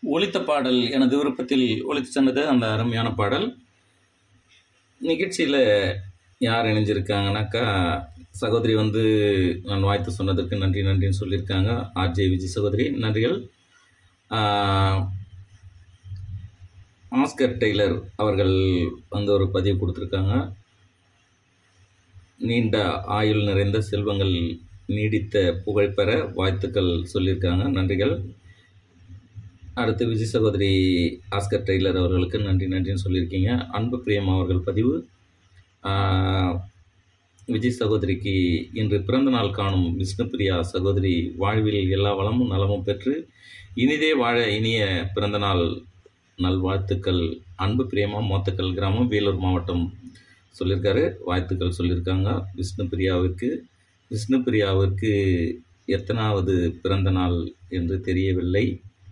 ஒலித்த பாடல் எனது விருப்பத்தில் ஒலித்து சென்றது அந்த அருமையான பாடல் நிகழ்ச்சியில் யார் இணைஞ்சிருக்காங்கனாக்கா சகோதரி வந்து நான் வாழ்த்து சொன்னதற்கு நன்றி நன்றின்னு சொல்லியிருக்காங்க ஆர்ஜே விஜய் சகோதரி நன்றிகள் ஆஹ், ஆஸ்கர் டெய்லர் அவர்கள் வந்து ஒரு பதிவு கொடுத்துருக்காங்க நீண்ட ஆயுள் நிறைந்த செல்வங்கள் நீடித்த புகழ் பெற வாழ்த்துக்கள் சொல்லியிருக்காங்க நன்றிகள் அடுத்து விஜய் சகோதரி ஆஸ்கர் டெய்லர் அவர்களுக்கு நன்றி நன்றின்னு சொல்லியிருக்கீங்க அன்பு பிரியம் அவர்கள் பதிவு ஆஹ், விஜய் சகோதரிக்கு இன்று பிறந்த நாள் காணும் விஷ்ணுபிரியா சகோதரி வாழ்வில் எல்லா வளமும் நலமும் பெற்று இனிதே வாழ இனிய பிறந்த நாள் நல்வாழ்த்துக்கள் அன்பு பிரியமா மோத்தக்கல் கிராமம் வேலூர் மாவட்டம் சொல்லியிருக்காரு வாழ்த்துக்கள் சொல்லியிருக்காங்க விஷ்ணுபிரியாவிற்கு விஷ்ணுபிரியாவிற்கு எத்தனாவது பிறந்த நாள் என்று தெரியவில்லை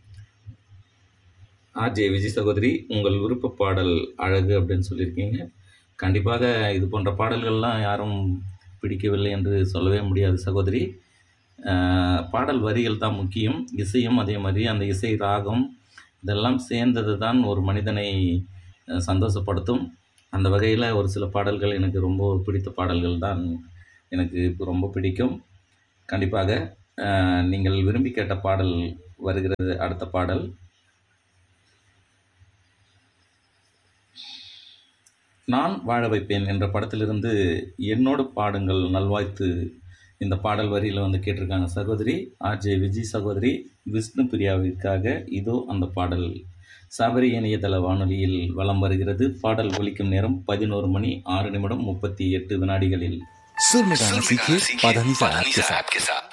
ஆர்ஜே விஜய் சகோதரி உங்கள் விருப்ப பாடல் அழகு அப்படின்னு சொல்லியிருக்கீங்க கண்டிப்பாக இது போன்ற பாடல்கள்லாம் யாரும் பிடிக்கவில்லை என்று சொல்லவே முடியாது சகோதரி ஆஹ், பாடல் வரிகள் தான் முக்கியம் இசையும் அதே மாதிரி அந்த இசை ராகம் இதெல்லாம் சேர்ந்தது தான் ஒரு மனிதனை அஹ், சந்தோஷப்படுத்தும் அந்த வகையில் ஒரு சில பாடல்கள் எனக்கு ரொம்ப பிடித்த பாடல்கள் தான் எனக்கு இப்போ ரொம்ப பிடிக்கும் கண்டிப்பாக ஆஹ், நீங்கள் விரும்பி கேட்ட பாடல் வருகிறது அடுத்த பாடல் நான் வாழ வைப்பேன் என்ற படத்திலிருந்து என்னோடு பாடுங்கள் நல்வாழ்த்து இந்த பாடல் வரியில் வந்து கேட்டிருக்காங்க சகோதரி ஆர்ஜே விஜய் சகோதரி விஷ்ணு பிரியாவிற்காக இதோ அந்த பாடல் சபரி இணையதள வானொலியில் வலம் வருகிறது பாடல் ஒலிக்கும் நேரம் பதினோரு மணி ஆறு நிமிடம் முப்பத்தி எட்டு வினாடிகளில் सुर में गाना सीखिए पाधानी से आपके साथ आपके साथ